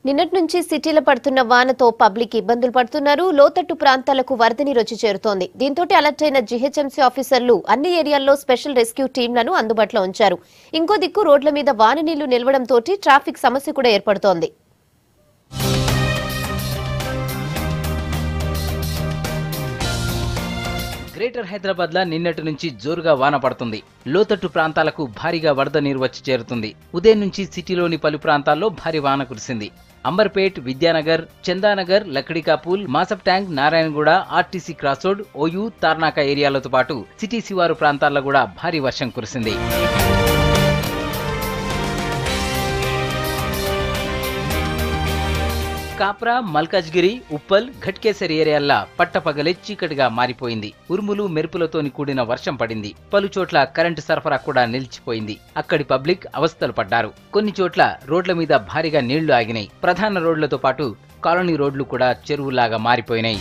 నిన్నటి నుంచి సిటీలో పడుతున్న వానతో పబ్లిక్ ఇబ్బందులు పడుతున్నారు లోతట్టు ప్రాంతాలకు వరద నీరు వచ్చి చేరుతోంది దీంతో అలర్ట్ అయిన జీహెచ్ఎంసీ ఆఫీసర్లు అన్ని ఏరియాల్లో స్పెషల్ రెస్క్యూ టీంలను అందుబాటులో ఉంచారు ఇంకో దిక్కు రోడ్ల మీద వాన నీళ్లు నిలవడంతో ట్రాఫిక్ సమస్య కూడా ఏర్పడుతోంది గ్రేటర్ హైదరాబాద్ లా నిన్నటి నుంచి జోరుగా వాన పడుతుంది లోతట్టు ప్రాంతాలకు భారీగా వరద నీరు వచ్చి చేరుతుంది ఉదయం నుంచి సిటీలోని పలు ప్రాంతాల్లో భారీ వాన కురిసింది Amberpet Vidyanagar Chandanagar Lakdikapul Masab Tank Narayanguda RTC cross road OU Tarnaka ఏరియాలతో పాటు సిటీ శివారు ప్రాంతాల్లో కూడా భారీ వర్షం కురిసింది కాప్రా మల్కాజ్గిరి ఉప్పల్ ఘట్కేసర్ ఏరియాల్లా పట్టపగలే చీకటిగా మారిపోయింది ఉరుములు మెరుపులతోని కూడిన వర్షం పడింది పలు చోట్ల కరెంటు సరఫరా కూడా నిలిచిపోయింది అక్కడి పబ్లిక్ అవస్థలు పడ్డారు కొన్ని చోట్ల రోడ్ల మీద భారీగా నీళ్లు ఆగినాయి ప్రధాన రోడ్లతో పాటు కాలనీ రోడ్లు కూడా చెరువులాగా మారిపోయినాయి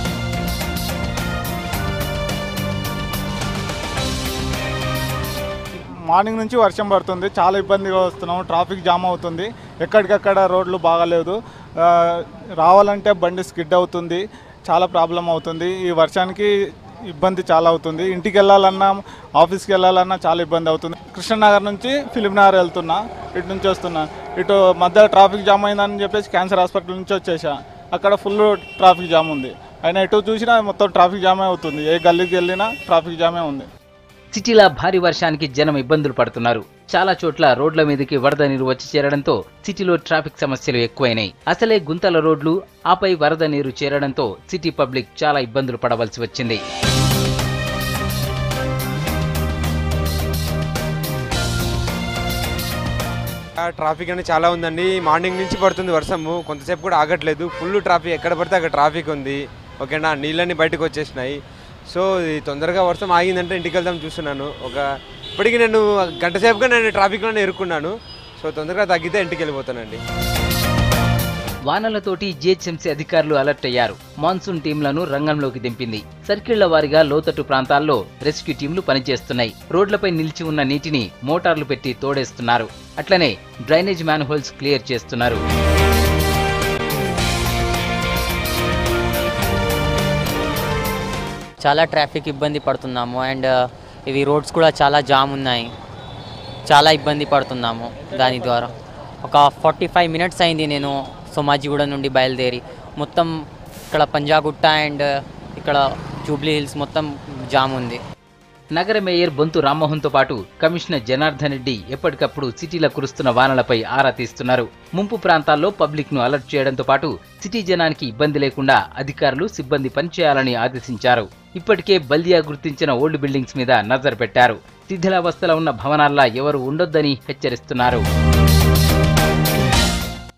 మార్నింగ్ నుంచి వర్షం పడుతుంది చాలా ఇబ్బందిగా వస్తున్నాం ట్రాఫిక్ జామ్ అవుతుంది ఎక్కడికక్కడ రోడ్లు బాగాలేదు ఆ, రావాలంటే బండి స్కిడ్ అవుతుంది చాలా ప్రాబ్లం అవుతుంది ఈ వర్షానికి ఇబ్బంది చాలా అవుతుంది ఇంటికి వెళ్ళాలన్నా ఆఫీస్కి వెళ్ళాలన్నా చాలా ఇబ్బంది అవుతుంది కృష్ణనగర్ నుంచి ఫిలింనగర్ వెళ్తున్నా ఇటు నుంచి వస్తున్నా ఇటు మధ్య ట్రాఫిక్ జామ్ అయిందని చెప్పేసి క్యాన్సర్ హాస్పిటల్ నుంచి వచ్చేసా అక్కడ ఫుల్ ట్రాఫిక్ జామ్ ఉంది అయినా ఎటు చూసినా మొత్తం ట్రాఫిక్ జామే అవుతుంది ఏ గల్లీకి వెళ్ళినా ట్రాఫిక్ జామే ఉంది సిటీలా భారీ వర్షానికి జనం ఇబ్బందులు పడుతున్నారు చాలా చోట్ల రోడ్ల మీదకి వరద నీరు వచ్చి చేరడంతో సిటీలో ట్రాఫిక్ సమస్యలు ఎక్కువైనాయి అసలే గుంతల రోడ్లు ఆపై వరద నీరు చేరడంతో సిటీ పబ్లిక్ చాలా ఇబ్బందులు పడవలసి వచ్చింది ఆ, ట్రాఫిక్ అనేది చాలా ఉందండి మార్నింగ్ నుంచి పడుతుంది వర్షము కొంతసేపు కూడా ఆగట్లేదు ఫుల్ ట్రాఫిక్ ఎక్కడ పడితే అక్కడ ట్రాఫిక్ ఉంది ఓకేనా నీళ్ళన్నీ బయటకు వచ్చేసినాయి సో ఇది తొందరగా వర్షం ఆగిందంటే ఇంటికి వెళ్దాం చూస్తున్నాను ఒక ఇప్పటికి నేను గంట సేపుగా నేను ట్రాఫిక్లోనే ఇరుక్కున్నాను సో తొందరగా తగ్గితే ఇంటికి వెళ్ళిపోతానండి వానలతోటి జిహెచ్ఎంసీ అధికారులు అలర్ట్ అయ్యారు మాన్సూన్ టీంలను రంగంలోకి దింపింది సర్కిళ్ల వారీగా లోతట్టు ప్రాంతాల్లో రెస్క్యూ టీంలు పనిచేస్తున్నాయి రోడ్లపై నిలిచి ఉన్న నీటిని మోటార్లు పెట్టి తోడేస్తున్నారు అట్లనే డ్రైనేజ్ మ్యాన్హోల్స్ క్లియర్ చేస్తున్నారు చాలా ట్రాఫిక్ ఇబ్బంది పడుతున్నాము అండ్ ఇవి రోడ్స్ కూడా చాలా జామ్ ఉన్నాయి చాలా ఇబ్బంది పడుతున్నాము దాని ద్వారా ఒక ఫార్టీ ఫైవ్ మినిట్స్ అయింది నేను సోమాజిగూడ నుండి బయలుదేరి మొత్తం ఇక్కడ పంజాగుట్ట అండ్ ఇక్కడ జూబ్లీ హిల్స్ మొత్తం జామ్ ఉంది నగర మేయర్ బొంతు రామ్మోహన్తో పాటు కమిషనర్ జనార్దన్ రెడ్డి ఎప్పటికప్పుడు సిటీలో కురుస్తున్న వానలపై ఆరా తీస్తున్నారు ముంపు ప్రాంతాల్లో పబ్లిక్ ను అలర్ట్ చేయడంతో పాటు సిటీ జనానికి ఇబ్బంది లేకుండా అధికారులు సిబ్బంది పనిచేయాలని ఆదేశించారు ఇప్పటికే బల్దియా గుర్తించిన ఓల్డ్ బిల్డింగ్స్ మీద నజర్ పెట్టారు శిథిలావస్థలో ఉన్న భవనాల్లా ఎవరు ఉండొద్దని హెచ్చరిస్తున్నారు